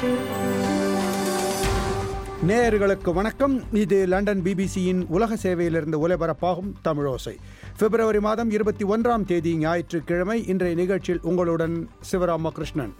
நேயர்களுக்கு வணக்கம் இது லண்டன் பிபிசியின் உலக சேவையிலிருந்து ஒலிபரப்பாகும் தமிழோசை பிப்ரவரி மாதம் இருபத்தி ஒன்றாம் தேதி ஞாயிற்றுக்கிழமை இன்றைய நிகழ்ச்சியில் உங்களுடன் சிவராமகிருஷ்ணன்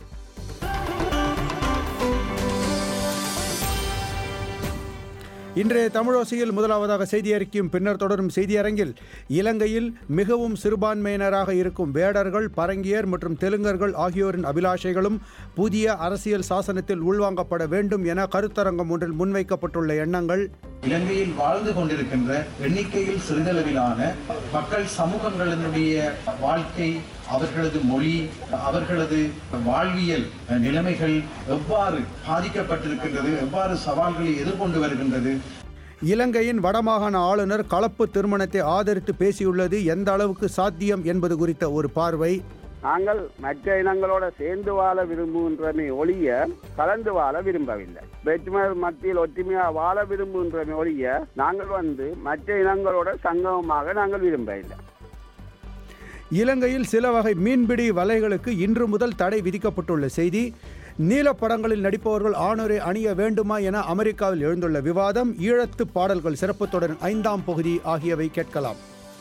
இன்றைய தமிழோசையில் முதலாவதாக செய்தி அறிக்கையும் பின்னர் தொடரும் செய்தியரங்கில் இலங்கையில் மிகவும் சிறுபான்மையினராக இருக்கும் வேடர்கள் பரங்கியர் மற்றும் தெலுங்கர்கள் ஆகியோரின் அபிலாஷைகளும் புதிய அரசியல் சாசனத்தில் உள்வாங்கப்பட வேண்டும் என கருத்தரங்கம் ஒன்றில் முன்வைக்கப்பட்டுள்ள எண்ணங்கள் இலங்கையில் வாழ்ந்து கொண்டிருக்கின்ற எண்ணிக்கையில் சிறிதளவிலான மக்கள் சமூகங்களினுடைய வாழ்க்கை அவர்களது மொழி அவர்களது வாழ்வியல் நிலைமைகள் எவ்வாறு பாதிக்கப்பட்டிருக்கின்றது எவ்வாறு சவால்களை எதிர்கொண்டு வருகின்றது இலங்கையின் வடமாகாண ஆளுநர் கலப்பு திருமணத்தை ஆதரித்து பேசியுள்ளது எந்த அளவுக்கு சாத்தியம் என்பது குறித்த ஒரு பார்வை நாங்கள் மற்ற இனங்களோட சேர்ந்து வாழ விரும்புகின்றமே ஒழிய கலந்து வாழ விரும்பவில்லை வேற்றுமை மத்தியில் ஒற்றுமையா வாழ விரும்புகின்றமே ஒழிய நாங்கள் வந்து மற்ற இனங்களோட சங்கமமாக நாங்கள் விரும்பவில்லை இலங்கையில் சில வகை மீன்பிடி வலைகளுக்கு இன்று முதல் தடை விதிக்கப்பட்டுள்ள செய்தி நீலப்படங்களில் நடிப்பவர்கள் ஆணரை அணிய வேண்டுமா என அமெரிக்காவில் எழுந்துள்ள விவாதம் ஈழத்து பாடல்கள் சிறப்பு தொடரின் ஐந்தாம் பகுதி ஆகியவை கேட்கலாம்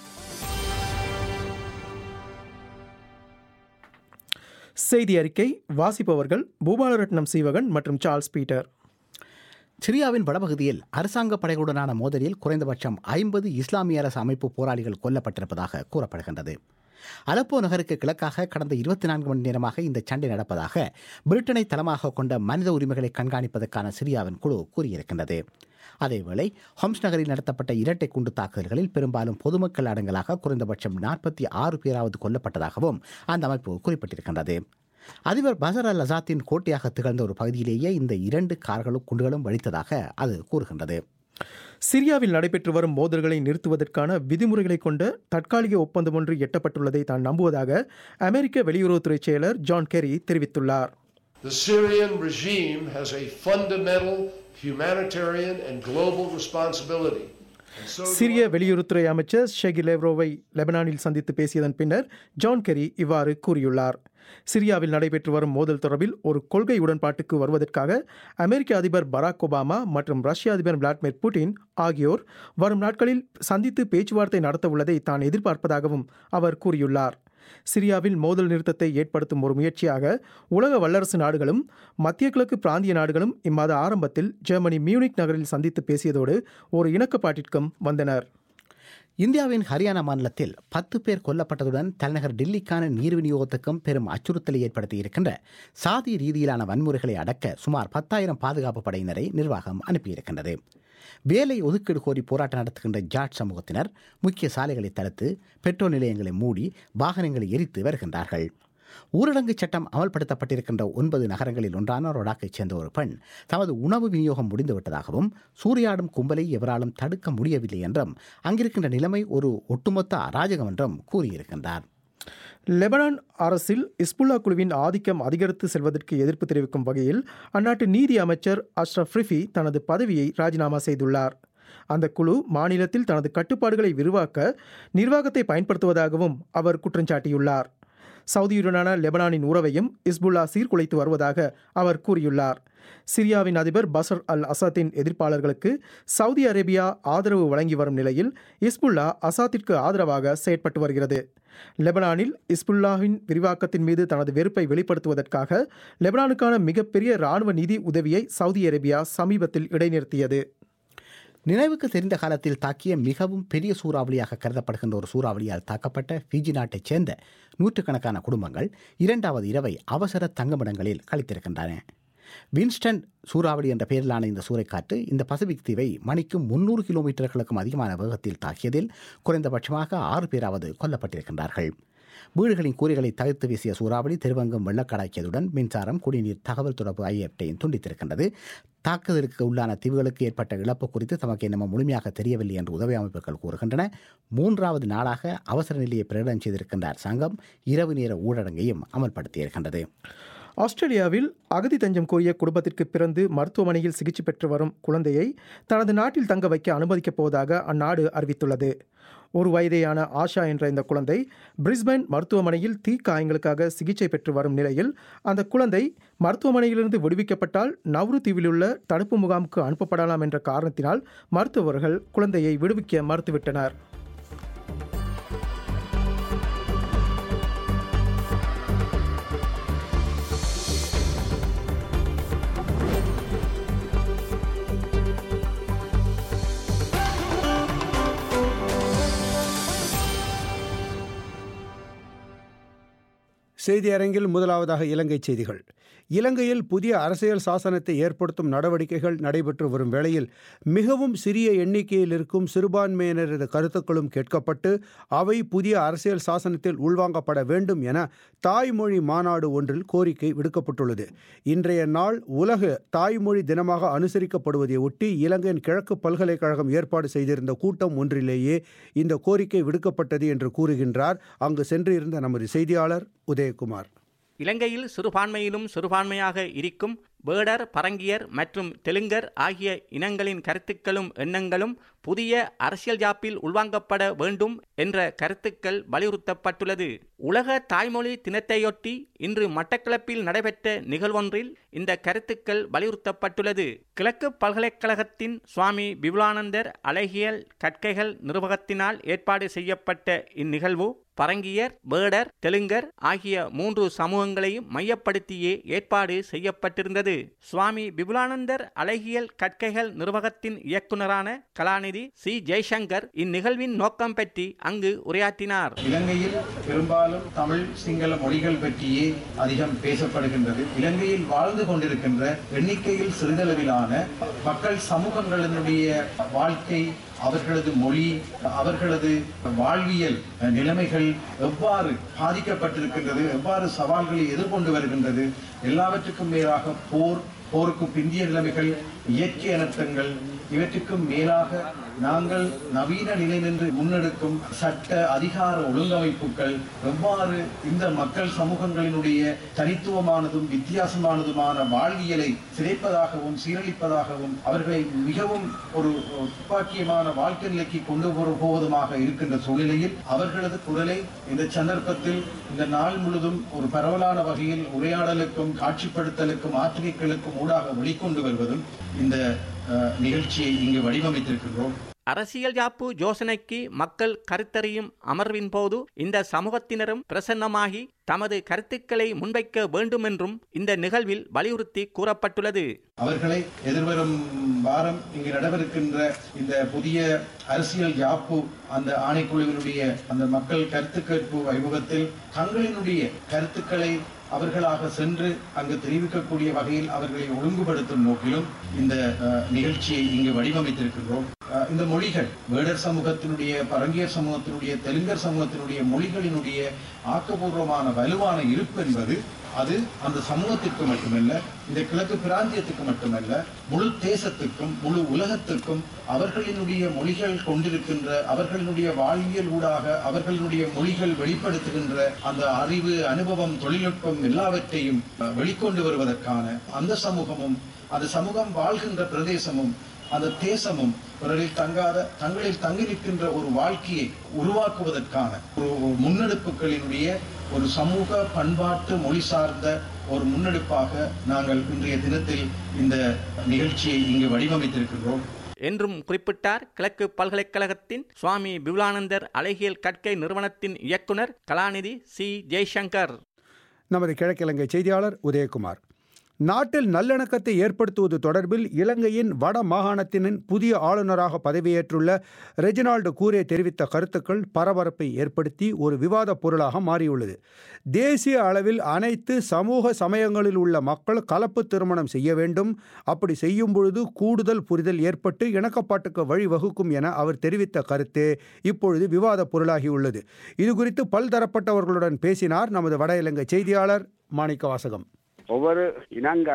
செய்தி அறிக்கை வாசிப்பவர்கள் பூபாலரட்னம் சீவகன் மற்றும் சார்ல்ஸ் பீட்டர் சிரியாவின் வடபகுதியில் அரசாங்க படைகளுடனான மோதலில் குறைந்தபட்சம் ஐம்பது இஸ்லாமிய அரசு அமைப்பு போராளிகள் கொல்லப்பட்டிருப்பதாக கூறப்படுகின்றது அலப்போ நகருக்கு கிழக்காக கடந்த இருபத்தி நான்கு மணி நேரமாக இந்த சண்டை நடப்பதாக பிரிட்டனை தளமாக கொண்ட மனித உரிமைகளை கண்காணிப்பதற்கான சிரியாவின் குழு கூறியிருக்கின்றது அதேவேளை ஹொம்ஸ் நகரில் நடத்தப்பட்ட இரட்டை குண்டு தாக்குதல்களில் பெரும்பாலும் பொதுமக்கள் அடங்கலாக குறைந்தபட்சம் நாற்பத்தி ஆறு பேராவது கொல்லப்பட்டதாகவும் அந்த அமைப்பு குறிப்பிட்டிருக்கின்றது அதிபர் பசர் அல் அசாத்தின் கோட்டையாக திகழ்ந்த ஒரு பகுதியிலேயே இந்த இரண்டு கார்களும் குண்டுகளும் வடித்ததாக அது கூறுகின்றது சிரியாவில் நடைபெற்று வரும் மோதல்களை நிறுத்துவதற்கான விதிமுறைகளை கொண்ட தற்காலிக ஒப்பந்தம் ஒன்று எட்டப்பட்டுள்ளதை தான் நம்புவதாக அமெரிக்க வெளியுறவுத்துறை செயலர் ஜான் கெரி தெரிவித்துள்ளார் The Syrian regime has a fundamental humanitarian and global responsibility. And so do சிரிய வெளியுறவுத்துறை அமைச்சர் ஷெகி லேவ்ரோவை லெபனானில் சந்தித்து பேசியதன் பின்னர் ஜான் கெரி இவ்வாறு கூறியுள்ளார் சிரியாவில் நடைபெற்று வரும் மோதல் தொடர்பில் ஒரு கொள்கை உடன்பாட்டுக்கு வருவதற்காக அமெரிக்க அதிபர் பராக் ஒபாமா மற்றும் ரஷ்ய அதிபர் விளாடிமிர் புட்டின் ஆகியோர் வரும் நாட்களில் சந்தித்து பேச்சுவார்த்தை நடத்த உள்ளதை தான் எதிர்பார்ப்பதாகவும் அவர் கூறியுள்ளார் சிரியாவில் மோதல் நிறுத்தத்தை ஏற்படுத்தும் ஒரு முயற்சியாக உலக வல்லரசு நாடுகளும் மத்திய கிழக்கு பிராந்திய நாடுகளும் இம்மாத ஆரம்பத்தில் ஜெர்மனி மியூனிக் நகரில் சந்தித்து பேசியதோடு ஒரு இணக்கப்பாட்டிற்கும் வந்தனர் இந்தியாவின் ஹரியானா மாநிலத்தில் பத்து பேர் கொல்லப்பட்டதுடன் தலைநகர் டில்லிக்கான நீர் விநியோகத்துக்கும் பெரும் அச்சுறுத்தலை ஏற்படுத்தி இருக்கின்ற சாதி ரீதியிலான வன்முறைகளை அடக்க சுமார் பத்தாயிரம் பாதுகாப்பு படையினரை நிர்வாகம் அனுப்பியிருக்கின்றது வேலை ஒதுக்கீடு கோரி போராட்டம் நடத்துகின்ற ஜாட் சமூகத்தினர் முக்கிய சாலைகளை தடுத்து பெட்ரோல் நிலையங்களை மூடி வாகனங்களை எரித்து வருகின்றார்கள் ஊரடங்கு சட்டம் அமல்படுத்தப்பட்டிருக்கின்ற ஒன்பது நகரங்களில் ஒன்றான ரொடாக்கைச் சேர்ந்த ஒரு பெண் தமது உணவு விநியோகம் முடிந்துவிட்டதாகவும் சூறையாடும் கும்பலை எவராலும் தடுக்க முடியவில்லை என்றும் அங்கிருக்கின்ற நிலைமை ஒரு ஒட்டுமொத்த அராஜகம் என்றும் கூறியிருக்கின்றார் லெபனான் அரசில் இஸ்புல்லா குழுவின் ஆதிக்கம் அதிகரித்து செல்வதற்கு எதிர்ப்பு தெரிவிக்கும் வகையில் அந்நாட்டு நீதி அமைச்சர் அஷ்ரஃப் ரிஃபி தனது பதவியை ராஜினாமா செய்துள்ளார் அந்த குழு மாநிலத்தில் தனது கட்டுப்பாடுகளை விரிவாக்க நிர்வாகத்தை பயன்படுத்துவதாகவும் அவர் குற்றஞ்சாட்டியுள்ளார் சவுதியுடனான லெபனானின் உறவையும் இஸ்புல்லா சீர்குலைத்து வருவதாக அவர் கூறியுள்ளார் சிரியாவின் அதிபர் பசர் அல் அசாத்தின் எதிர்ப்பாளர்களுக்கு சவுதி அரேபியா ஆதரவு வழங்கி வரும் நிலையில் இஸ்புல்லா அசாத்திற்கு ஆதரவாக செயற்பட்டு வருகிறது லெபனானில் இஸ்புல்லாவின் விரிவாக்கத்தின் மீது தனது வெறுப்பை வெளிப்படுத்துவதற்காக லெபனானுக்கான மிகப்பெரிய இராணுவ நிதி உதவியை சவுதி அரேபியா சமீபத்தில் இடைநிறுத்தியது நினைவுக்கு தெரிந்த காலத்தில் தாக்கிய மிகவும் பெரிய சூறாவளியாக கருதப்படுகின்ற ஒரு சூறாவளியால் தாக்கப்பட்ட ஃபிஜி நாட்டைச் சேர்ந்த நூற்றுக்கணக்கான குடும்பங்கள் இரண்டாவது இரவை அவசர தங்குமிடங்களில் கழித்திருக்கின்றன வின்ஸ்டன் சூறாவளி என்ற பெயரிலான இந்த சூறைக்காற்று இந்த பசிபிக் தீவை மணிக்கு முன்னூறு கிலோமீட்டர்களுக்கும் அதிகமான வேகத்தில் தாக்கியதில் குறைந்தபட்சமாக ஆறு பேராவது கொல்லப்பட்டிருக்கின்றார்கள் வீடுகளின் கூரைகளை தவிர்த்து வீசிய சூறாவளி திருவங்கம் வெள்ளக்கடாக்கியதுடன் மின்சாரம் குடிநீர் தகவல் தொடர்பு ஆகியவற்றையும் துண்டித்திருக்கின்றது தாக்குதலுக்கு உள்ளான தீவுகளுக்கு ஏற்பட்ட இழப்பு குறித்து தமக்கு இன்னமும் முழுமையாக தெரியவில்லை என்று உதவி அமைப்புகள் கூறுகின்றன மூன்றாவது நாளாக அவசர நிலையை பிரகடனம் செய்திருக்கின்ற சங்கம் இரவு நேர ஊரடங்கையும் அமல்படுத்தியிருக்கின்றது ஆஸ்திரேலியாவில் அகதி தஞ்சம் கோரிய குடும்பத்திற்கு பிறந்து மருத்துவமனையில் சிகிச்சை பெற்று வரும் குழந்தையை தனது நாட்டில் தங்க வைக்க அனுமதிக்கப் போவதாக அந்நாடு அறிவித்துள்ளது ஒரு வயதேயான ஆஷா என்ற இந்த குழந்தை பிரிஸ்பேன் மருத்துவமனையில் தீக்காயங்களுக்காக சிகிச்சை பெற்று வரும் நிலையில் அந்த குழந்தை மருத்துவமனையிலிருந்து விடுவிக்கப்பட்டால் நவ்ரு தீவிலுள்ள தடுப்பு முகாமுக்கு அனுப்பப்படலாம் என்ற காரணத்தினால் மருத்துவர்கள் குழந்தையை விடுவிக்க மறுத்துவிட்டனர் செய்தி அரங்கில் முதலாவதாக இலங்கை செய்திகள் இலங்கையில் புதிய அரசியல் சாசனத்தை ஏற்படுத்தும் நடவடிக்கைகள் நடைபெற்று வரும் வேளையில் மிகவும் சிறிய எண்ணிக்கையில் இருக்கும் சிறுபான்மையினரது கருத்துக்களும் கேட்கப்பட்டு அவை புதிய அரசியல் சாசனத்தில் உள்வாங்கப்பட வேண்டும் என தாய்மொழி மாநாடு ஒன்றில் கோரிக்கை விடுக்கப்பட்டுள்ளது இன்றைய நாள் உலக தாய்மொழி தினமாக அனுசரிக்கப்படுவதை ஒட்டி இலங்கையின் கிழக்கு பல்கலைக்கழகம் ஏற்பாடு செய்திருந்த கூட்டம் ஒன்றிலேயே இந்த கோரிக்கை விடுக்கப்பட்டது என்று கூறுகின்றார் அங்கு சென்றிருந்த நமது செய்தியாளர் உதயகுமார் இலங்கையில் சிறுபான்மையிலும் சிறுபான்மையாக இருக்கும் வேடர் பரங்கியர் மற்றும் தெலுங்கர் ஆகிய இனங்களின் கருத்துக்களும் எண்ணங்களும் புதிய அரசியல் ஜாப்பில் உள்வாங்கப்பட வேண்டும் என்ற கருத்துக்கள் வலியுறுத்தப்பட்டுள்ளது உலக தாய்மொழி தினத்தையொட்டி இன்று மட்டக்களப்பில் நடைபெற்ற நிகழ்வொன்றில் இந்த கருத்துக்கள் வலியுறுத்தப்பட்டுள்ளது கிழக்கு பல்கலைக்கழகத்தின் சுவாமி விபுலானந்தர் அழகியல் கற்கைகள் நிர்வாகத்தினால் ஏற்பாடு செய்யப்பட்ட இந்நிகழ்வு பரங்கியர் வேடர் தெலுங்கர் ஆகிய மூன்று சமூகங்களையும் மையப்படுத்தியே ஏற்பாடு செய்யப்பட்டிருந்தது சுவாமி விபுலானந்தர் அழகியல் கற்கைகள் நிர்வாகத்தின் இயக்குநரான கலாநிதி சி ஜெய்சங்கர் இந்நிகழ்வின் நோக்கம் பற்றி அங்கு உரையாற்றினார் இலங்கையில் பெரும்பாலும் தமிழ் சிங்கள மொழிகள் பற்றியே அதிகம் பேசப்படுகின்றது இலங்கையில் வாழ்ந்து கொண்டிருக்கின்ற எண்ணிக்கையில் சிறிதளவிலான மக்கள் சமூகங்களினுடைய வாழ்க்கை அவர்களது மொழி அவர்களது வாழ்வியல் நிலைமைகள் எவ்வாறு பாதிக்கப்பட்டிருக்கின்றது எவ்வாறு சவால்களை எதிர்கொண்டு வருகின்றது எல்லாவற்றுக்கும் மேலாக போர் போருக்கு பிந்திய நிலைமைகள் இயற்கை அனர்த்தங்கள் இவற்றுக்கும் மேலாக நாங்கள் நவீன நிலை நின்று முன்னெடுக்கும் சட்ட அதிகார ஒழுங்கமைப்புகள் எவ்வாறு இந்த மக்கள் சமூகங்களினுடைய தனித்துவமானதும் வித்தியாசமானதுமான வாழ்வியலை சிதைப்பதாகவும் சீரழிப்பதாகவும் அவர்களை மிகவும் ஒரு துப்பாக்கியமான வாழ்க்கை நிலைக்கு கொண்டு போவதுமாக இருக்கின்ற சூழ்நிலையில் அவர்களது குரலை இந்த சந்தர்ப்பத்தில் இந்த நாள் முழுதும் ஒரு பரவலான வகையில் உரையாடலுக்கும் காட்சிப்படுத்தலுக்கும் ஆற்றிகளுக்கும் ஊடாக வெளிக்கொண்டு வருவதும் இந்த அஹ், நிகழ்ச்சியை இங்கு வடிவமைத்திருக்கின்றோம் அரசியல் யாப்பு யோசனைக்கு மக்கள் கருத்தறியும் அமர்வின் போது இந்த சமூகத்தினரும் பிரசன்னமாகி தமது கருத்துக்களை முன்வைக்க வேண்டும் என்றும் இந்த நிகழ்வில் வலியுறுத்தி கூறப்பட்டுள்ளது அவர்களை எதிர்வரும் வாரம் இங்கு நடைபெறுகின்ற இந்த புதிய அரசியல் யாப்பு அந்த ஆணைக்குழுவினுடைய அந்த மக்கள் கருத்து கேட்பு வைபவத்தில் தங்களினுடைய கருத்துக்களை அவர்களாக சென்று அங்கு தெரிவிக்கக்கூடிய வகையில் அவர்களை ஒழுங்குபடுத்தும் நோக்கிலும் இந்த அஹ், நிகழ்ச்சியை இங்கு வடிவமைத்திருக்கின்றோம் அஹ், இந்த மொழிகள் வேடர் சமூகத்தினுடைய பரங்கியர் சமூகத்தினுடைய தெலுங்கர் சமூகத்தினுடைய மொழிகளினுடைய ஆக்கப்பூர்வமான வலுவான இருப்பு என்பது அது அந்த சமூகத்திற்கு மட்டுமல்ல இந்த கிழக்கு பிராந்தியத்துக்கு மட்டுமல்ல முழு தேசத்துக்கும் முழு உலகத்துக்கும் அவர்களினுடைய மொழிகள் கொண்டிருக்கின்ற அவர்களினுடைய வாழ்வியல் ஊடாக அவர்களினுடைய மொழிகள் வெளிப்படுத்துகின்ற அந்த அறிவு அனுபவம் தொழில்நுட்பம் எல்லாவற்றையும் அஹ், வெளிக்கொண்டு வருவதற்கான அந்த சமூகமும் அந்த சமூகம் வாழ்கின்ற பிரதேசமும் அந்த தேசமும் பிறரில் தங்காத தங்களில் தங்கி நிற்கின்ற ஒரு வாழ்க்கையை உருவாக்குவதற்கான ஒரு முன்னெடுப்புகளினுடைய ஒரு சமூக பண்பாட்டு மொழி சார்ந்த ஒரு முன்னெடுப்பாக நாங்கள் இன்றைய தினத்தில் இந்த நிகழ்ச்சியை இங்கு வடிவமைத்திருக்கின்றோம் என்றும் குறிப்பிட்டார் கிழக்கு பல்கலைக்கழகத்தின் சுவாமி விபுலானந்தர் அழகியல் கற்கை நிறுவனத்தின் இயக்குனர் கலாநிதி சி ஜெய்சங்கர் நமது கிழக்கிழங்கை செய்தியாளர் உதயகுமார் நாட்டில் நல்லிணக்கத்தை ஏற்படுத்துவது தொடர்பில் இலங்கையின் வட மாகாணத்தினின் புதிய ஆளுநராக பதவியேற்றுள்ள ரெஜினால்டு கூரே தெரிவித்த கருத்துக்கள் பரபரப்பை ஏற்படுத்தி ஒரு விவாத பொருளாக மாறியுள்ளது தேசிய அளவில் அனைத்து சமூக சமயங்களில் உள்ள மக்கள் கலப்பு திருமணம் செய்ய வேண்டும் அப்படி செய்யும் பொழுது கூடுதல் புரிதல் ஏற்பட்டு இணக்கப்பாட்டுக்கு வழிவகுக்கும் என அவர் தெரிவித்த கருத்தே இப்பொழுது விவாத பொருளாகியுள்ளது இது குறித்து பல்தரப்பட்டவர்களுடன் பேசினார் நமது வட இலங்கை செய்தியாளர் மாணிக்க வாசகம் ஒவ்வொரு இனங்களும்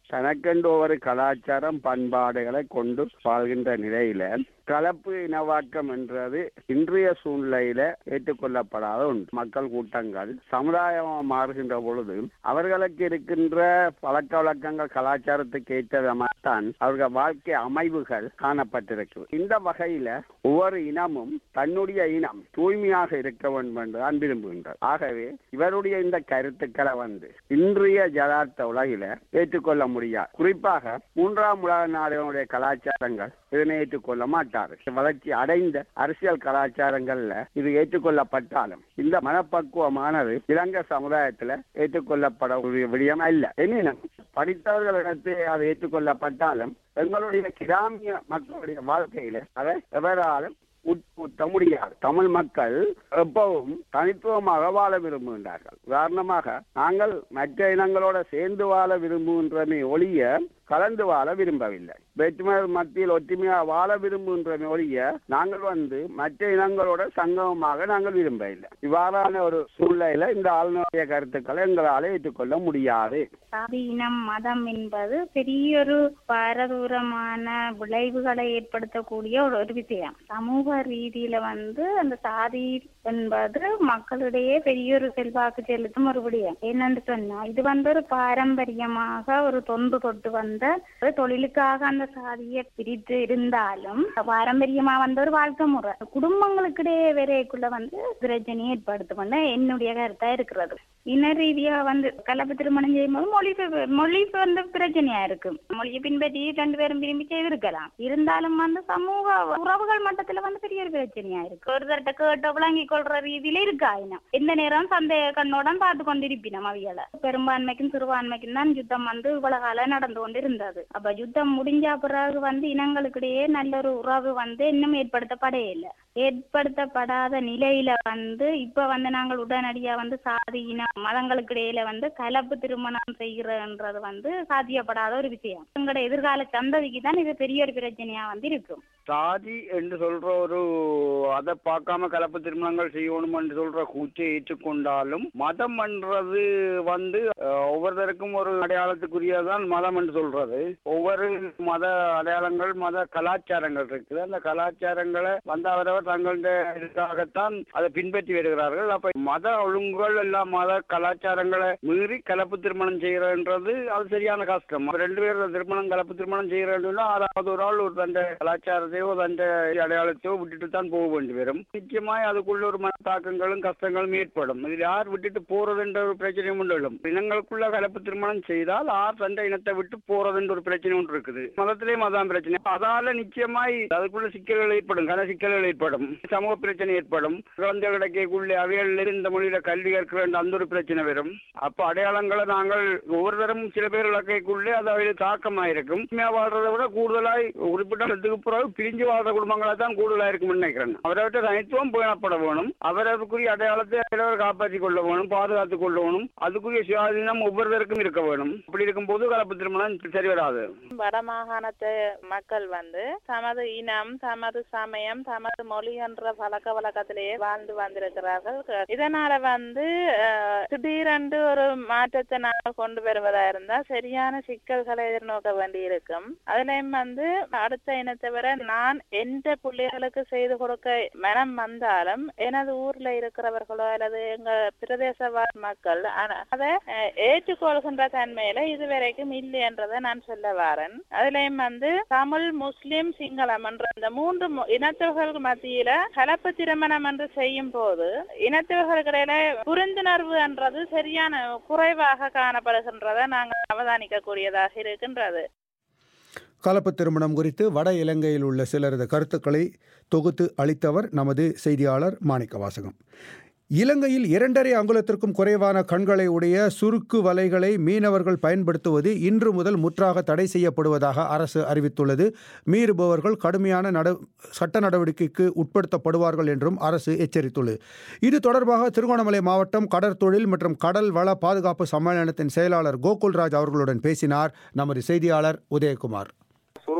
தனக்கென்று ஒரு கலாச்சாரம் பண்பாடுகளை கொண்டு வாழ்கின்ற நிலையில கலப்பு இனவாக்கம் என்றது இன்றைய சூழ்நிலையில ஏற்றுக்கொள்ளப்படாத ஒன்று மக்கள் கூட்டங்கள் சமுதாயமாக மாறுகின்ற பொழுது அவர்களுக்கு இருக்கின்ற பழக்க வழக்கங்கள் கலாச்சாரத்துக்கு ஏற்ற விதமாகத்தான் அவர்கள் வாழ்க்கை அமைவுகள் காணப்பட்டிருக்கு இந்த வகையில ஒவ்வொரு இனமும் தன்னுடைய இனம் தூய்மையாக இருக்க வேண்டும் என்றுதான் விரும்புகின்றது ஆகவே இவருடைய இந்த கருத்துக்களை வந்து இன்றைய ஜதார்த்த உலகில ஏற்றுக்கொள்ள முடியாது குறிப்பாக மூன்றாம் உலக நாடுகளுடைய கலாச்சாரங்கள் இதனை ஏற்றுக்கொள்ள மாட்டாரு வளர்ச்சி அடைந்த அரசியல் கலாச்சாரங்கள்ல இது ஏற்றுக்கொள்ளப்பட்டாலும் இந்த மனப்பக்குவமானது இலங்கை சமுதாயத்துல ஏற்றுக்கொள்ளப்பட ஒரு விடயம் அல்ல எனினும் படித்தவர்களிடத்து அது ஏற்றுக்கொள்ளப்பட்டாலும் எங்களுடைய கிராமிய மக்களுடைய வாழ்க்கையில அதை எவராலும் உட்புத்த முடியாது தமிழ் மக்கள் எப்பவும் தனித்துவமாக வாழ விரும்புகின்றார்கள் உதாரணமாக நாங்கள் மற்ற இனங்களோட சேர்ந்து வாழ விரும்புகின்றமே ஒழிய கலந்து வாழ விரும்பவில்லை வேற்றுமை மத்தியில் ஒற்றுமையா வாழ விரும்புகின்றமே ஒழிய நாங்கள் வந்து மற்ற இனங்களோட சங்கமமாக நாங்கள் விரும்பவில்லை இவ்வாறான ஒரு சூழ்நிலையில இந்த ஆளுநருடைய கருத்துக்களை எங்களால் ஏற்றுக்கொள்ள முடியாது சாதி இனம் மதம் என்பது பெரியொரு பாரதூரமான விளைவுகளை ஏற்படுத்தக்கூடிய ஒரு ஒரு விஷயம் சமூக ரீதியில வந்து அந்த சாதி என்பது மக்களிடையே பெரிய ஒரு செல்வாக்கு செலுத்தும் ஒரு விடயம் என்னன்னு சொன்னா இது வந்து ஒரு பாரம்பரியமாக ஒரு தொன்று தொட்டு வந்த ஒரு தொழிலுக்காக அந்த சாதியை பிரித்து இருந்தாலும் பாரம்பரியமா வந்த ஒரு வாழ்க்கை முறை குடும்பங்களுக்கிடையே வரைக்குள்ள வந்து பிரச்சனையை ஏற்படுத்தும் என்னுடைய கருத்தா இருக்கிறது இன ரீதியா வந்து கலப்பு திருமணம் செய்யும்போது மொழி பெ- மொழி வந்து பிரச்சனையா இருக்கு மொழியை பின்பற்றி ரெண்டு பேரும் விரும்பி செய்திருக்கலாம் இருந்தாலும் வந்து சமூக உறவுகள் மட்டத்துல வந்து பெரிய ஒரு பிரச்சனையா இருக்கு ஒருத்தர்கிட்ட கேட்ட விளங்கி கொள்ற ரீதியில இருக்கு ஆயினம் எந்த நேரம் சந்தேக கண்ணோடன் பார்த்து கொண்டிருப்பினோம் அவியல பெரும்பான்மைக்கும் சிறுபான்மைக்கும் தான் யுத்தம் வந்து இவ்வளவு காலம் நடந்து கொண்டு இருந்தது அப்ப யுத்தம் முடிஞ்ச பிறகு வந்து இனங்களுக்கிடையே நல்ல ஒரு உறவு வந்து இன்னும் ஏற்படுத்தப்படவே இல்லை ஏற்படுத்தப்படாத நிலையில வந்து இப்ப வந்து நாங்கள் உடனடியா வந்து சாதி இன மதங்களுக்கு இடையில வந்து கலப்பு திருமணம் செய்கிறன்றது வந்து சாத்தியப்படாத ஒரு விஷயம் எங்களோட எதிர்கால சந்ததிக்கு தான் இது பெரிய ஒரு பிரச்சனையா வந்து இருக்கும் சாதி என்று சொல்ற ஒரு அதை பார்க்காம கலப்பு திருமணங்கள் செய்யணும் என்று சொல்ற கூச்சை ஏற்றுக்கொண்டாலும் மதம் என்றது வந்து அஹ், ஒவ்வொருத்தருக்கும் ஒரு அடையாளத்துக்குரியதான் மதம் என்று சொல்றது ஒவ்வொரு மத அடையாளங்கள் மத கலாச்சாரங்கள் இருக்குது அந்த கலாச்சாரங்களை வந்து அவரவர் தங்களுடைய இதுக்காகத்தான் அதை பின்பற்றி வருகிறார்கள் அப்ப மத ஒழுங்குகள் எல்லாம் மத கலாச்சாரங்களை மீறி கலப்பு திருமணம் செய்யறன்றது அது சரியான கஷ்டம் ரெண்டு பேரும் திருமணம் கலப்பு திருமணம் செய்யறதுன்னா ஆறாவது ஒரு ஆள் ஒரு தண்ட கலாச்சாரத்தையோ தண்ட அடையாளத்தையோ விட்டுட்டு தான் போக வேண்டி வரும் நிச்சயமாய் அதுக்குள்ள ஒரு மனத்தாக்கங்களும் கஷ்டங்களும் ஏற்படும் இதில் யார் விட்டுட்டு போறதுன்ற ஒரு பிரச்சனையும் உண்டு எழும் இனங்களுக்குள்ள கலப்பு திருமணம் செய்தால் ஆர் தண்ட இனத்தை விட்டு போறதுன்ற ஒரு பிரச்சனை ஒன்று இருக்குது மதத்திலே மதம் பிரச்சனை அதால நிச்சயமாய் அதுக்குள்ள சிக்கல்கள் ஏற்படும் கன சிக்கல்கள் ஏற்படும் சமூக பிரச்சனை ஏற்படும் குழந்தை கிடைக்கக்குள்ளே அவைகள் இந்த மொழியில கல்வி கற்க வேண்டும் அந்த ஒரு பிரச்சனை வரும் அப்ப அடையாளங்களை நாங்கள் ஒவ்வொரு தரமும் சில பேர் இலக்கைக்குள்ளே அது அவையில் தாக்கமாயிருக்கும் உண்மையா வாழ்றதை விட கூடுதலாய் குறிப்பிட்ட இடத்துக்கு பிறகு பிரிஞ்சு வாழ்ற குடும்பங்களா தான் கூடுதலா இருக்கும்னு நினைக்கிறேன் அவரவற்றை தனித்துவம் பேணப்பட வேணும் அவரவருக்குரிய அடையாளத்தை அவரவர் காப்பாற்றிக் கொள்ள வேணும் பாதுகாத்துக் கொள்ள வேணும் அதுக்குரிய சுயாதீனம் ஒவ்வொருவருக்கும் இருக்க வேணும் அப்படி இருக்கும்போது கலப்பு திருமணம் சரி வராது வடமாகாணத்து மக்கள் வந்து தமது இனம் தமது சமயம் தமது மொழி என்ற பழக்க வழக்கத்திலேயே வாழ்ந்து வந்திருக்கிறார்கள் இதனால வந்து அஹ், திடீரென்று ஒரு மாற்றத்தை நாங்கள் கொண்டு வருவதா இருந்தா சரியான சிக்கல்களை எதிர்நோக்க வேண்டி இருக்கும் அதுலயும் வந்து அடுத்த இனத்தை விட நான் எந்த பிள்ளைகளுக்கு செய்து கொடுக்க மனம் வந்தாலும் எனது ஊர்ல இருக்கிறவர்களோ அல்லது எங்க பிரதேசவாழ் மக்கள் ஆனா- அதை அஹ், ஏற்றுக்கொள்கின்ற தன்மையில இதுவரைக்கும் இல்லை என்றதை நான் சொல்ல வரேன் அதுலயும் வந்து தமிழ் முஸ்லிம் சிங்களம் என்ற இந்த மூன்று மு- இனத்தவர்கள் மத்தியில கலப்பு திருமணம் என்று செய்யும் போது இனத்தவர்களுக்கிடையில புரிந்துணர்வு என்றது சரியான குறைவாக காணப்படுகின்றதை நாங்கள் அவதானிக்க கூடியதாக இருக்கின்றது கலப்பு திருமணம் குறித்து வட இலங்கையில் உள்ள சிலரது கருத்துக்களை தொகுத்து அளித்தவர் நமது செய்தியாளர் மாணிக்க வாசகம் இலங்கையில் இரண்டரை அங்குலத்திற்கும் குறைவான கண்களை உடைய சுருக்கு வலைகளை மீனவர்கள் பயன்படுத்துவது இன்று முதல் முற்றாக தடை செய்யப்படுவதாக அரசு அறிவித்துள்ளது மீறுபவர்கள் கடுமையான நட சட்ட நடவடிக்கைக்கு உட்படுத்தப்படுவார்கள் என்றும் அரசு எச்சரித்துள்ளது இது தொடர்பாக திருகோணமலை மாவட்டம் கடற்தொழில் மற்றும் கடல் வள பாதுகாப்பு சம்மேளனத்தின் செயலாளர் கோகுல்ராஜ் அவர்களுடன் பேசினார் நமது செய்தியாளர் உதயகுமார் சுருக்கு வலை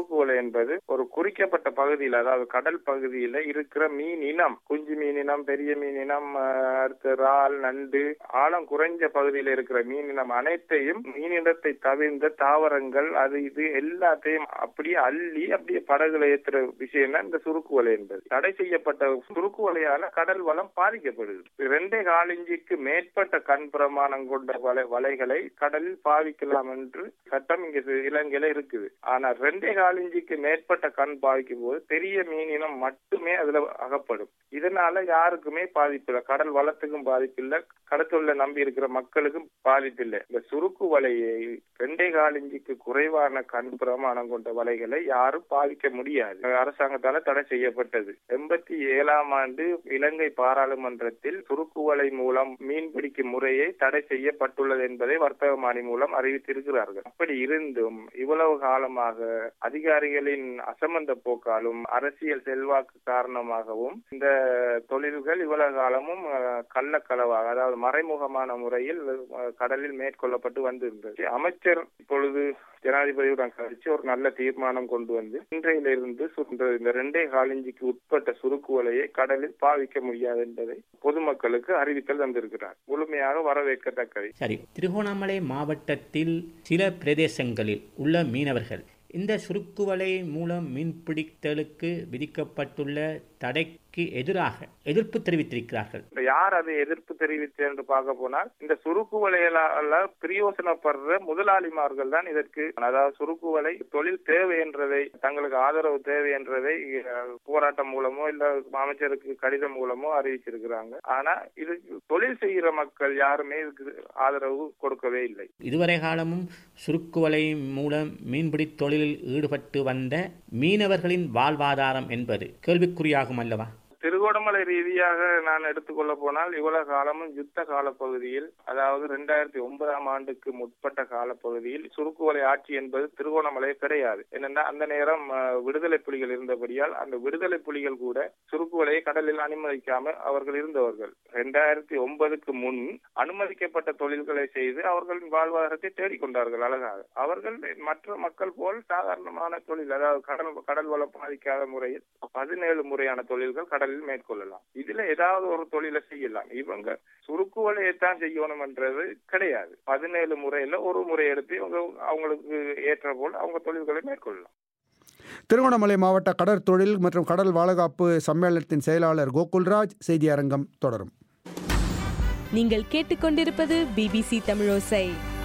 என்பது ஒரு குறிக்கப்பட்ட பகுதியில் அதாவது கடல் பகுதியில இருக்கிற மீன் இனம் குஞ்சு மீன் இனம் பெரிய மீன் இனம் அஹ், அடுத்து இறால் நண்டு ஆழம் குறைஞ்ச பகுதியில் இருக்கிற மீன் இனம் அனைத்தையும் மீனினத்தை தவிர்ந்த தாவரங்கள் அது இது எல்லாத்தையும் அப்படியே அள்ளி அப்படியே படகுல ஏத்துற விஷயம் தான் இந்த சுருக்கு வலை என்பது தடை செய்யப்பட்ட சுருக்கு வலையால கடல் வளம் பாதிக்கப்படுது ரெண்டே கால் இஞ்சிக்கு மேற்பட்ட கண் பிரமாணம் கொண்ட வலை வலைகளை கடலில் பாவிக்கலாம் என்று சட்டம் இங்க சி- இலங்கையில இருக்குது ஆனா ரெண்டே கால் இஞ்சிக்கு மேற்பட்ட கண் பாவிக்கும் போது பெரிய மீனினம் மட்டுமே அதுல அகப்படும் இதனால யாருக்குமே பாதிப்பு இல்லை கடல் வளத்துக்கும் பாதிப்பு இல்லை கடத்துள்ள நம்பி இருக்கிற மக்களுக்கும் பாதிப்பு இல்லை இந்த சுருக்கு வலையை ரெண்டே கால் இஞ்சிக்கு குறைவான கண் பிரமாணம் கொண்ட வலைகளை யாரும் பாதிக்க முடியாது அரசாங்கத்தால தடை செய்யப்பட்டது எண்பத்தி ஏழாம் ஆண்டு இலங்கை பாராளுமன்றத்தில் சுருக்கு வலை மூலம் மீன் பிடிக்கும் முறையை தடை செய்யப்பட்டுள்ளது என்பதை வர்த்தக மானி மூலம் அறிவித்திருக்கிறார்கள் அப்படி இருந்தும் இவ்வளவு காலமாக அதிகாரிகளின் அசமந்த போக்காலும் அரசியல் செல்வாக்கு காரணமாகவும் இந்த தொழில்கள் இவ்வளவு காலமும் அஹ், கள்ளக்களவாக அதாவது மறைமுகமான முறையில் அஹ், கடலில் மேற்கொள்ளப்பட்டு வந்திருந்தது அமைச்சர் இப்பொழுது ஜனாதிபதியுடன் கழிச்சு ஒரு நல்ல தீர்மானம் கொண்டு வந்து இன்றையிலிருந்து சு- இந்த- இந்த ரெண்டே காலிஞ்சிக்கு உட்பட்ட சுருக்கு வலையை கடலில் பாவிக்க முடியாது என்பதை பொதுமக்களுக்கு அறிவித்தல் தந்திருக்கிறார் முழுமையாக வரவேற்கத்தக்கது சரி திருகோணாமலை மாவட்டத்தில் சில பிரதேசங்களில் உள்ள மீனவர்கள் இந்த சுருக்குவலை மூலம் மீன்பிடித்தலுக்கு விதிக்கப்பட்டுள்ள தடைக்கு எதிராக எதிர்ப்பு தெரிவித்திருக்கிறார்கள் இப்ப யார் அதை எதிர்ப்பு தெரிவித்து என்று பார்க்க போனால் இந்த சுருக்கு வலையால பிரயோசனப்படுற முதலாளிமார்கள் தான் இதற்கு அதாவது சுருக்கு வலை தொழில் தேவை என்றதை தங்களுக்கு ஆதரவு தேவை என்றதை அஹ், போராட்டம் மூலமோ இல்ல அமைச்சருக்கு கடிதம் மூலமோ அறிவிச்சிருக்கிறாங்க ஆனா இதுக்கு தொழில் செய்கிற மக்கள் யாருமே இதுக்கு ஆதரவு கொடுக்கவே இல்லை இதுவரை காலமும் சுருக்குவலை மூலம் மீன்பிடி தொழிலில் ஈடுபட்டு வந்த மீனவர்களின் வாழ்வாதாரம் என்பது கேள்விக்குறியாகும் அல்லவா திருகோணமலை ரீதியாக நான் எடுத்துக்கொள்ள போனால் இவ்வளவு காலமும் யுத்த காலப்பகுதியில் அதாவது ரெண்டாயிரத்தி ஒன்பதாம் ஆண்டுக்கு முற்பட்ட காலப்பகுதியில் சுருக்குவலை ஆட்சி என்பது திருகோணமலை கிடையாது என்னன்னா அந்த நேரம் அஹ், விடுதலை புலிகள் இருந்தபடியால் அந்த விடுதலை புலிகள் கூட சுருக்குவலையை கடலில் அனுமதிக்காம அவர்கள் இருந்தவர்கள் ரெண்டாயிரத்தி ஒன்பதுக்கு முன் அனுமதிக்கப்பட்ட தொழில்களை செய்து அவர்களின் வாழ்வாதாரத்தை தேடிக்கொண்டார்கள் அழகாக அவர்கள் மற்ற மக்கள் போல் சாதாரணமான தொழில் அதாவது கடல் கடல் வளம் பாதிக்காத முறையில் பதினேழு முறையான தொழில்கள் கடலில் மேற்கொள்ளலாம் இதுல ஏதாவது ஒரு தொழிலை செய்யலாம் இவங்க சுருக்கு வலையைத்தான் செய்யணும் என்றது கிடையாது பதினேழு முறையில ஒரு முறை எடுத்து இவங்க அவங்களுக்கு ஏற்ற போல் அவங்க தொழில்களை மேற்கொள்ளலாம் திருவண்ணாமலை மாவட்ட கடற்தொழில் மற்றும் கடல் பாதுகாப்பு சம்மேளனத்தின் செயலாளர் கோகுல்ராஜ் செய்தி அரங்கம் தொடரும் நீங்கள் கேட்டுக்கொண்டிருப்பது பிபிசி தமிழோசை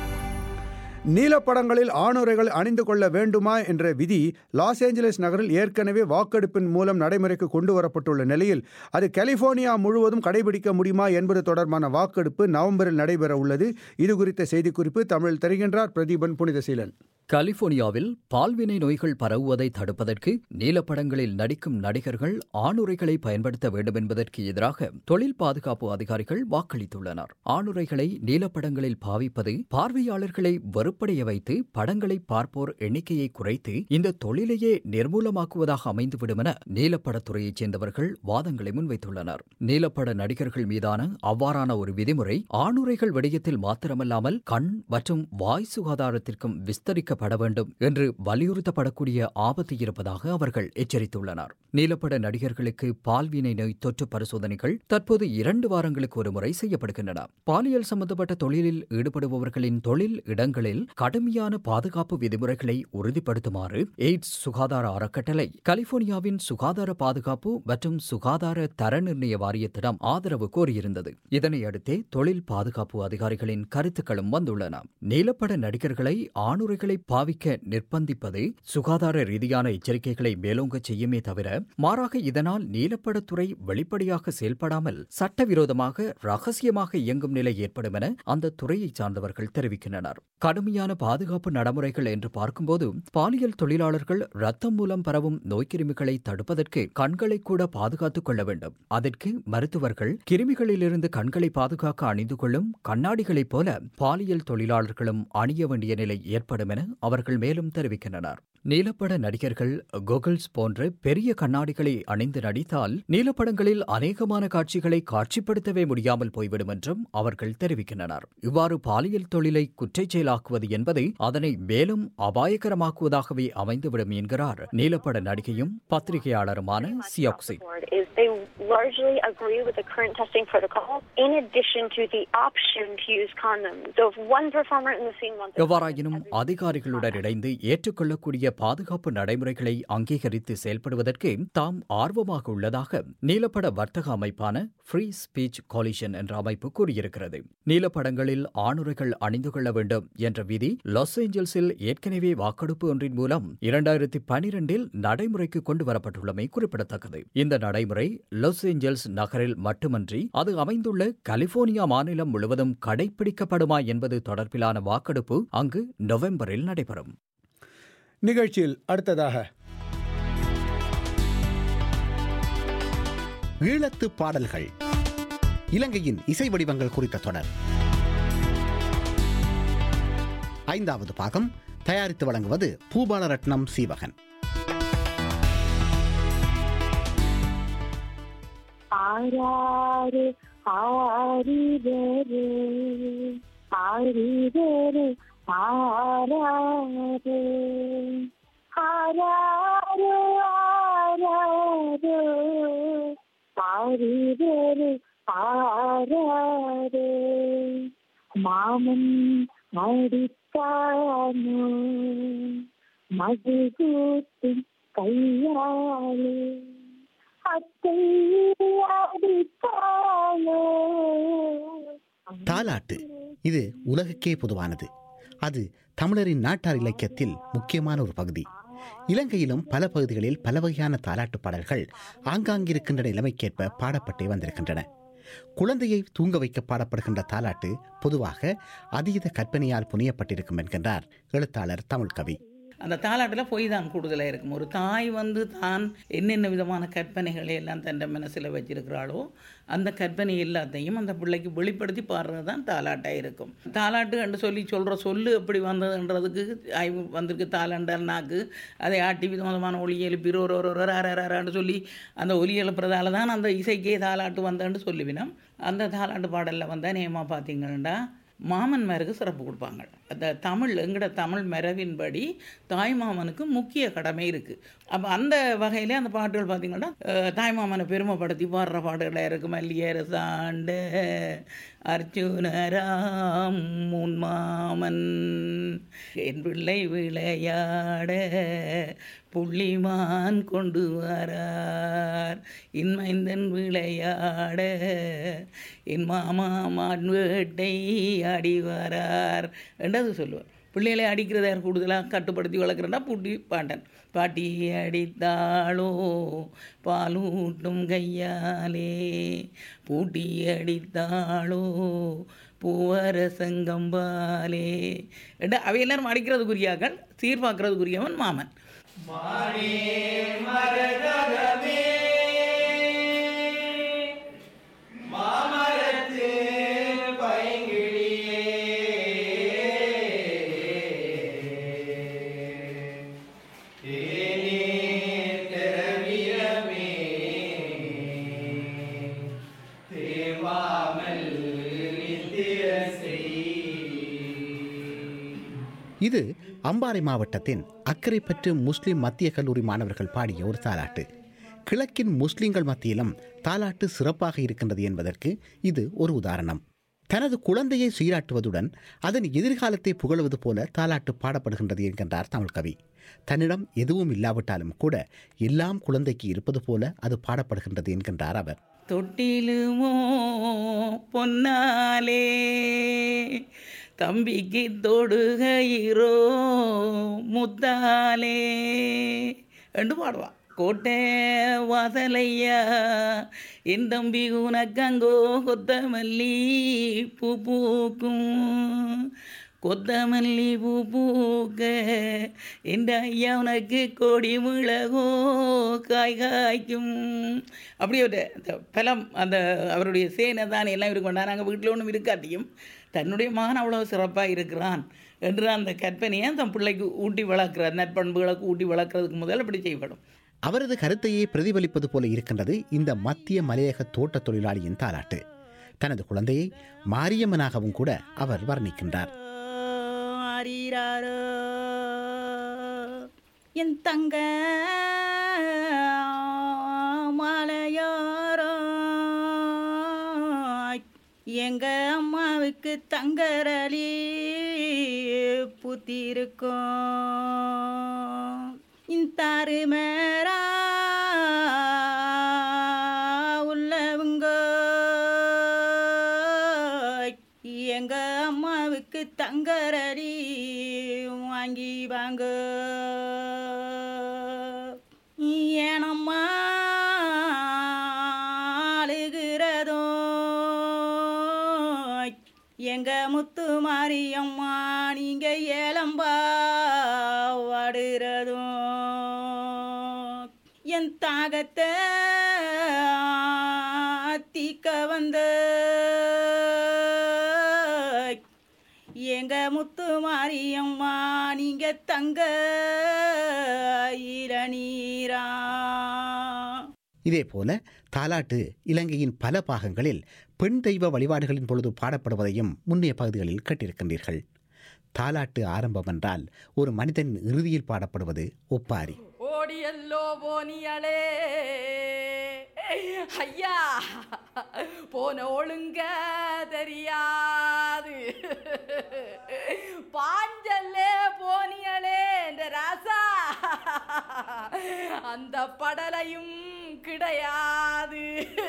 நீலப்படங்களில் ஆணுரைகள் அணிந்து கொள்ள வேண்டுமா என்ற விதி லாஸ் ஏஞ்சலஸ் நகரில் ஏற்கனவே வாக்கெடுப்பின் மூலம் நடைமுறைக்கு கொண்டு வரப்பட்டுள்ள நிலையில் அது கலிபோர்னியா முழுவதும் கடைபிடிக்க முடியுமா என்பது தொடர்பான வாக்கெடுப்பு நவம்பரில் நடைபெற உள்ளது இது குறித்த செய்திக்குறிப்பு தமிழில் தருகின்றார் பிரதீபன் புனிதசீலன் கலிபோர்னியாவில் பால்வினை நோய்கள் பரவுவதை தடுப்பதற்கு நீலப்படங்களில் நடிக்கும் நடிகர்கள் ஆணுரைகளை பயன்படுத்த வேண்டும் என்பதற்கு எதிராக தொழில் பாதுகாப்பு அதிகாரிகள் வாக்களித்துள்ளனர் ஆணுரைகளை நீலப்படங்களில் பாவிப்பது பார்வையாளர்களை வெறுப்படைய வைத்து படங்களை பார்ப்போர் எண்ணிக்கையை குறைத்து இந்த தொழிலையே நிர்மூலமாக்குவதாக அமைந்துவிடும் என நீலப்படத்துறையைச் சேர்ந்தவர்கள் வாதங்களை முன்வைத்துள்ளனர் நீலப்பட நடிகர்கள் மீதான அவ்வாறான ஒரு விதிமுறை ஆணுரைகள் விடயத்தில் மாத்திரமல்லாமல் கண் மற்றும் வாய் சுகாதாரத்திற்கும் விஸ்தரிக்கப்பட வேண்டும் என்று வலியுறுத்தப்படக்கூடிய ஆபத்து இருப்பதாக அவர்கள் எச்சரித்துள்ளனர் நீலப்பட நடிகர்களுக்கு பால்வினை நோய் தொற்று பரிசோதனைகள் தற்போது இரண்டு வாரங்களுக்கு ஒரு முறை செய்யப்படுகின்றன பாலியல் சம்பந்தப்பட்ட தொழிலில் ஈடுபடுபவர்களின் தொழில் இடங்களில் கடுமையான பாதுகாப்பு விதிமுறைகளை உறுதிப்படுத்துமாறு எய்ட்ஸ் சுகாதார அறக்கட்டளை கலிபோர்னியாவின் சுகாதார பாதுகாப்பு மற்றும் சுகாதார தர நிர்ணய வாரியத்திடம் ஆதரவு கோரியிருந்தது இதனை அடுத்தே தொழில் பாதுகாப்பு அதிகாரிகளின் கருத்துக்களும் வந்துள்ளன நீலப்பட நடிகர்களை ஆணுரைகளை பாவிக்க நிர்பந்திப்பது சுகாதார ரீதியான எச்சரிக்கைகளை மேலோங்கச் செய்யுமே தவிர மாறாக இதனால் நீலப்படத்துறை வெளிப்படையாக செயல்படாமல் சட்டவிரோதமாக ரகசியமாக இயங்கும் நிலை ஏற்படும் என அந்த துறையைச் சார்ந்தவர்கள் தெரிவிக்கின்றனர் கடுமையான பாதுகாப்பு நடைமுறைகள் என்று பார்க்கும்போது பாலியல் தொழிலாளர்கள் ரத்தம் மூலம் பரவும் நோய்க்கிருமிகளை தடுப்பதற்கு கண்களை கூட பாதுகாத்துக் கொள்ள வேண்டும் அதற்கு மருத்துவர்கள் கிருமிகளிலிருந்து கண்களை பாதுகாக்க அணிந்து கொள்ளும் கண்ணாடிகளைப் போல பாலியல் தொழிலாளர்களும் அணிய வேண்டிய நிலை ஏற்படும் என அவர்கள் மேலும் தெரிவிக்கின்றனர் நீலப்பட நடிகர்கள் கோகல்ஸ் போன்ற பெரிய கண்ணாடிகளை அணிந்து நடித்தால் நீலப்படங்களில் அநேகமான காட்சிகளை காட்சிப்படுத்தவே முடியாமல் போய்விடும் என்றும் அவர்கள் தெரிவிக்கின்றனர் இவ்வாறு பாலியல் தொழிலை குற்றச் செயலாக்குவது என்பது அதனை மேலும் அபாயகரமாக்குவதாகவே அமைந்துவிடும் என்கிறார் நீலப்பட நடிகையும் பத்திரிகையாளருமான சியாக்சி is they largely agree with the current testing protocol in addition to the option to use condoms. So if one performer in the scene wants எவ்வாறாயினும் அதிகாரிகளுடன் இணைந்து ஏற்றுக்கொள்ளக்கூடிய பாதுகாப்பு நடைமுறைகளை அங்கீகரித்து செயல்படுவதற்கு தாம் ஆர்வமாக உள்ளதாக நீலப்பட வர்த்தக அமைப்பான ஃப்ரீ ஸ்பீச் கோலிஷன் என்ற அமைப்பு கூறியிருக்கிறது நீலப்படங்களில் ஆணுரைகள் அணிந்து கொள்ள வேண்டும் என்ற விதி லாஸ் ஏஞ்சல்ஸில் ஏற்கனவே வாக்கெடுப்பு ஒன்றின் மூலம் இரண்டாயிரத்தி பனிரெண்டில் நடைமுறைக்கு கொண்டு வரப்பட்டுள்ளமை குறிப்பிடத்தக்கது இந்த நடைமுறை லாஸ் ஏஞ்சல்ஸ் நகரில் மட்டுமன்றி அது அமைந்துள்ள கலிபோர்னியா மாநிலம் முழுவதும் கடைபிடிக்கப்படுமா என்பது தொடர்பிலான வாக்கெடுப்பு அங்கு நவம்பரில் நடைபெறும் நிகழ்ச்சியில் அடுத்ததாக ஈழத்து பாடல்கள் இலங்கையின் இசை வடிவங்கள் குறித்த தொடர் ஐந்தாவது பாகம் தயாரித்து வழங்குவது பூபாலரட்னம் சீவகன் ஆராறு ஆரிதரு ஆரிதரு ஆராறு ஆராறு ஆராறு ஆரிதரு ஆராறு மாமன் அடித்தானோ மதுகூத்தின் கையாளே அத்தை அடித்தாளோ தாலாட்டு இது உலகுக்கே பொதுவானது அது தமிழரின் நாட்டார் இலக்கியத்தில் முக்கியமான ஒரு பகுதி இலங்கையிலும் பல பகுதிகளில் பல வகையான தாலாட்டு பாடல்கள் ஆங்காங்கிருக்கின்ற நிலைமைக்கேற்ப பாடப்பட்டே வந்திருக்கின்றன குழந்தையை தூங்க வைக்க பாடப்படுகின்ற தாலாட்டு பொதுவாக அதீத கற்பனையால் புனியப்பட்டிருக்கும் என்கின்றார் எழுத்தாளர் தமிழ் கவி அந்த தாலாட்டில் பொய் தான் கூடுதலாக இருக்கும் ஒரு தாய் வந்து தான் என்னென்ன விதமான கற்பனைகளை எல்லாம் தன் மனசில் வச்சிருக்கிறாளோ அந்த கற்பனை எல்லாத்தையும் அந்த பிள்ளைக்கு வெளிப்படுத்தி பாடுறது தான் தாலாட்டாக இருக்கும் தாலாட்டு என்று சொல்லி சொல்கிற சொல்லு எப்படி வந்ததுன்றதுக்கு ஆய்வு வந்திருக்கு தாலாண்டர் நாக்கு அதை ஆட்டி விதமான ஒளி எழுப்பி ஒரு ஒரு ஒரு அரன்னு சொல்லி அந்த ஒலி எழுப்புறதால தான் அந்த இசைக்கே தாலாட்டு வந்தேன்னு சொல்லுவினோம் அந்த தாலாட்டு பாடலில் வந்தால் நேமா பார்த்தீங்கன்னா மாமன்மாருக்கு சிறப்பு கொடுப்பாங்க அந்த தமிழ் எங்கட தமிழ் மரபின்படி தாய் மாமனுக்கு முக்கிய கடமை இருக்குது அப்போ அந்த வகையிலே அந்த பாட்டுகள் பார்த்திங்கன்னா அஹ், தாய் மாமனை பெருமைப்படுத்தி பாடுற பாட்டுகளாக இருக்குது மல்லியர சாண்ட அர்ஜுனராம் முன் மாமன் என் பிள்ளை விளையாட புள்ளிமான் கொண்டு வரார் இன்மைந்தன் விளையாட என் மாமா மான் வேட்டை ஆடி வரார் என்றது சொல்லுவார் பிள்ளைகளை அடிக்கிறத யார் கூடுதலாக கட்டுப்படுத்தி வளர்க்குறேன்னா பூட்டி பாண்டன் பாட்டி அடித்தாளோ பாலூட்டும் கையாலே பூட்டி அடித்தாளோ பூவரசங்கம்பாலே என்ற அவை எல்லாரும் அடிக்கிறதுக்குரியாக்கள் சீர்பார்க்கறதுக்குரியவன் மாமன் இது அம்பாறை மாவட்டத்தின் அக்கரைப்பற்று முஸ்லிம் மத்திய கல்லூரி மாணவர்கள் பாடிய ஒரு தாலாட்டு கிழக்கின் முஸ்லிம்கள் மத்தியிலும் தாலாட்டு சிறப்பாக இருக்கின்றது என்பதற்கு இது ஒரு உதாரணம் தனது குழந்தையை சீராட்டுவதுடன் அதன் எதிர்காலத்தை புகழுவது போல தாலாட்டு பாடப்படுகின்றது என்கின்றார் தமிழ் கவி தன்னிடம் எதுவும் இல்லாவிட்டாலும் கூட எல்லாம் குழந்தைக்கு இருப்பது போல அது பாடப்படுகின்றது என்கின்றார் அவர் தொட்டிலுமோ பொன்னாலே தம்பிக்கு தொடுகையிரோ முத்தாலே என்று பாடுவான் கோட்டை வாசலையா என் தம்பி உனக்கங்கோ கொத்தமல்லி பூ பூக்கும் கொத்தமல்லி பூ பூக்க என்ற ஐயா உனக்கு கொடி மிளகோ காய் காய்க்கும் அப்படியே ஒரு அந்த பலம் அந்த அவருடைய சேனை தான் எல்லாம் இருக்கு நாங்கள் வீட்டில் ஒன்றும் இருக்காட்டியும் தன்னுடைய மகன் அவ்வளோ சிறப்பாக இருக்கிறான் என்று அந்த கற்பனையை தன் பிள்ளைக்கு ஊட்டி வளர்க்கிறார் நற்பண்புகளுக்கு ஊட்டி வளர்க்கறதுக்கு முதல் இப்படி செய்யப்படும் அவரது கருத்தையே பிரதிபலிப்பது போல இருக்கின்றது இந்த மத்திய மலையக தோட்ட தொழிலாளியின் தாலாட்டு தனது குழந்தையை மாரியம்மனாகவும் கூட அவர் வர்ணிக்கின்றார் ஆரீராரோ என் தங்க மலையோரோ எங்க அம்மாவுக்கு தங்கரளி புத்திருக்கும் இந்தாறு மேரா உள்ளவங்க எங்க அம்மாவுக்கு தங்கரடி வாங்கி வாங்க ஏனம்மா அழுகிறதோ எங்க முத்து மாரியம்மா நீங்க ஏலம்பா வாடுறதும் என் தாகத்தை தீக்க வந்த எங்க முத்து மாரியம்மா நீங்க தங்க இளநீரா இதேபோல தாலாட்டு இலங்கையின் பல பாகங்களில் பெண் தெய்வ வழிபாடுகளின் பொழுது பாடப்படுவதையும் முன்னைய பகுதிகளில் கேட்டிருக்கின்றீர்கள் தாலாட்டு ஆரம்பம் என்றால் ஒரு மனிதன் இறுதியில் பாடப்படுவது ஒப்பாரி ஓடியல்லோ போனியலே ஐயா போன ஒழுங்க தெரியாது பாஞ்சல்லே போனியலே என்ற ராசா அந்த படலையும் கிடையாது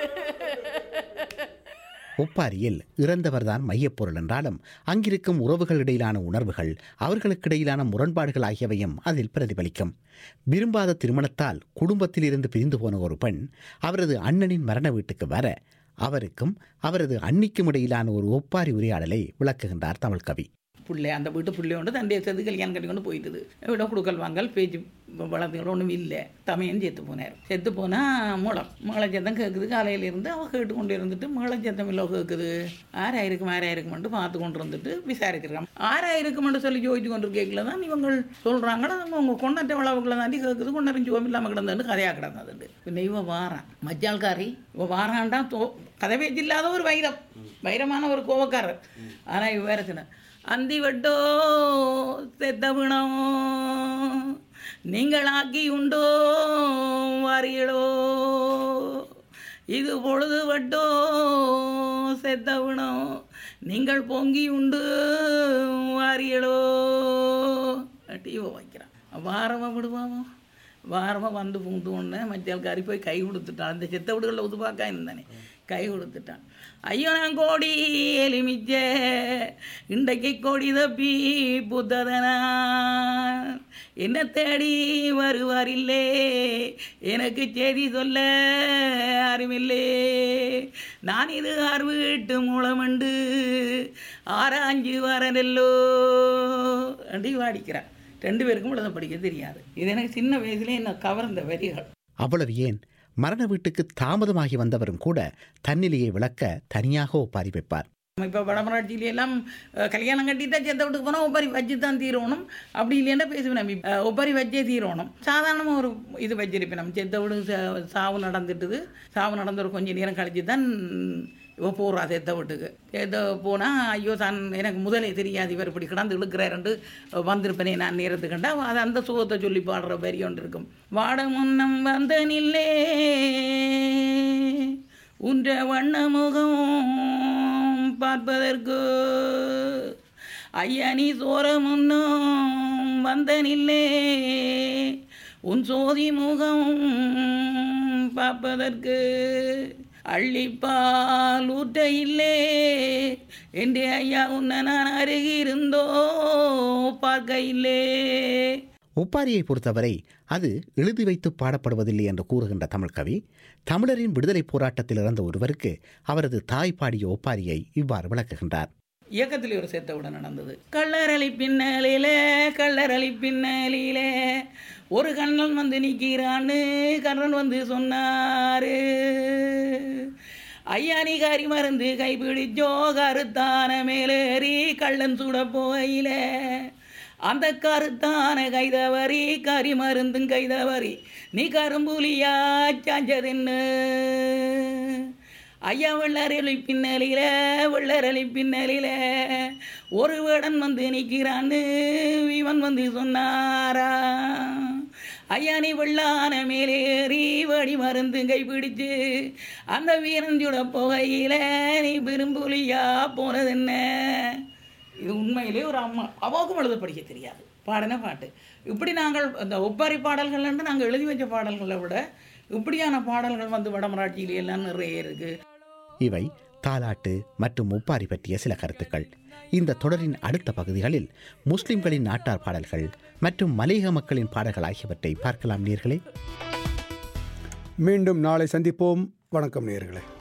ஒப்பாரியில் இறந்தவர்தான் மையப்பொருள் என்றாலும் அங்கிருக்கும் உறவுகளிடையிலான உணர்வுகள் அவர்களுக்கிடையிலான முரண்பாடுகள் ஆகியவையும் அதில் பிரதிபலிக்கும் விரும்பாத திருமணத்தால் குடும்பத்திலிருந்து பிரிந்து போன ஒரு பெண் அவரது அண்ணனின் மரண வீட்டுக்கு வர அவருக்கும் அவரது அன்னிக்கும் இடையிலான ஒரு ஒப்பாரி உரையாடலை விளக்குகின்றார் தமிழ் கவி பிள்ளை அந்த வீட்டு பிள்ளை உண்டு தண்டைய சேர்த்து கல்யாணம் கட்டி கொண்டு போயிட்டுது விட கொடுக்கல் வாங்கல் பேச்சு வளர்த்துகள் ஒன்றும் இல்லை தமையன் செத்து போனார் செத்து போனால் மூலம் மேளச்சத்தம் கேட்குது காலையில இருந்து அவள் கேட்டு கொண்டு இருந்துட்டு மேளச்சத்தம் இல்லை கேட்குது ஆறாயிருக்கும் ஆறாயிருக்குமெண்டு பார்த்து கொண்டு இருந்துட்டு விசாரிச்சிருக்கான் ஆறாயிருக்குமெண்டு சொல்லி ஜோதிச்சு கொண்டு கேட்கல தான் இவங்க சொல்கிறாங்களோ அவங்க கொண்டாட்ட வளவுக்குள்ள தாண்டி கேட்குது கொண்டாரும் ஜோம் இல்லாமல் கிடந்தது கதையாக கிடந்தது பின்ன இவன் வாரான் மஜால்காரி இவ வாரான்டா தோ கதை பேச்சு இல்லாத ஒரு வைரம் வைரமான ஒரு கோவக்காரர் ஆனால் இவ வேற சொன்ன அந்தி வட்டோ செத்தவிணோ நீங்களாக்கி உண்டோ வாரியலோ இது பொழுது வட்டோ செத்தவிணோ நீங்கள் பொங்கி உண்டு வாரியலோ டீவை வைக்கிறான் வாரமாக விடுவாமோ வாரமாக வந்து பூந்து ஒன்று மச்சால்காரி போய் கை கொடுத்துட்டான் அந்த செத்த வீடுகளில் உதுபாக்கா இருந்தானே கை கொடுத்துட்டான் ஐயோ நான் கோடி எலுமிச்ச இன்றைக்கு கோடி தப்பி புத்ததனா என்ன தேடி வருவாரில்லே எனக்கு செய்தி சொல்ல யாருமில்லே நான் இது ஆறு வீட்டு மூலமண்டு ஆராய்ஞ்சு வரனெல்லோ அடி வாடிக்கிறான் ரெண்டு பேருக்கும் உலகம் படிக்க தெரியாது இது எனக்கு சின்ன வயசுல என்ன கவர்ந்த வரிகள் அவ்வளவு ஏன் மரண வீட்டுக்கு தாமதமாகி வந்தவரும் கூட தன்னிலையை விளக்க தனியாக ஒப்பாரி வைப்பார் இப்போ வடமராட்சியில எல்லாம் அஹ், கல்யாணம் கட்டிட்டா செத்த வீட்டுக்கு போனால் ஒப்பாரி வச்சு தான் தீரணும் அப்படி இல்லைன்னா பேசுவேன் அஹ், ஒப்பாரி வச்சே தீரணும் சாதாரணமாக ஒரு இது வச்சிருப்பேன் நம்ம செத்த வீடு சா- சாவு நடந்துட்டுது சாவு நடந்த ஒரு கொஞ்ச நேரம் கழிச்சு தான் இவ போகிறா செத்த வீட்டுக்கு செத்த போனால் ஐயோ தான் எனக்கு முதலே தெரியாது இவர் இப்படி கிடந்து இழுக்கிறாருன்ட்டு வந்திருப்பேனே நான் நேரத்துக்கு கண்டா அது அந்த சுகத்தை சொல்லி பாடுற வரி ஒன்று இருக்கும் வாட முன்னம் வந்த நில்லே உன்ற வண்ண முகம் பார்ப்பதற்கு ஐயா நீ சோர முன்னும் வந்த நில்லே உன் சோதி முகம் பார்ப்பதற்கு அள்ளிப்பால் ஊற்ற இல்லே என்று ஐயா உன்னை நான் அருகிருந்தோ பார்க்க இல்லே ஒப்பாரியை பொறுத்தவரை அது எழுதி வைத்து பாடப்படுவதில்லை என்று கூறுகின்ற தமிழ் கவி தமிழரின் விடுதலை போராட்டத்தில் இறந்த ஒருவருக்கு அவரது தாய் பாடிய ஒப்பாரியை இவ்வாறு விளக்குகின்றார் இயக்கத்தில் ஒரு சேர்த்தவுடன் நடந்தது கள்ளரளி பின்னலிலே கள்ளரளி பின்னலிலே ஒரு கண்ணன் வந்து நிற்கிறான்னு கண்ணன் வந்து சொன்னாரு ஐயா நீ கறி மருந்து கைப்பிடிச்சோ கருத்தான மேலேறி கள்ளன் சுட போயில அந்த கருத்தான கைதவரி கறி மருந்தும் கைதவரி நீ கரும்புலியா சாஞ்சதென்னு ஐயா வெள்ளரளி பின்னலில வெள்ளரளி பின்னலில ஒரு வேடன் வந்து நிற்கிறான்னு இவன் வந்து சொன்னாரா ஐயா நீ வெள்ளான மேலேறி வடி மருந்து கைப்பிடிச்சு அந்த வீரஞ்சுட புகையில நீ பெரும்புலியா போனதென்ன இது உண்மையிலே ஒரு அம்மா அவாவுக்கும் எழுத படிக்க தெரியாது பாடின பாட்டு இப்படி நாங்கள் அந்த ஒப்பாரி பாடல்கள் என்று நாங்கள் எழுதி வச்ச பாடல்களை விட இப்படியான பாடல்கள் வந்து வடமராட்சியில எல்லாம் நிறைய இருக்குது இவை தாலாட்டு மற்றும் முப்பாரி பற்றிய சில கருத்துக்கள் இந்த தொடரின் அடுத்த பகுதிகளில் முஸ்லிம்களின் நாட்டார் பாடல்கள் மற்றும் மலையக மக்களின் பாடல்கள் ஆகியவற்றை பார்க்கலாம் நேர்களே மீண்டும் நாளை சந்திப்போம் வணக்கம் நேர்களே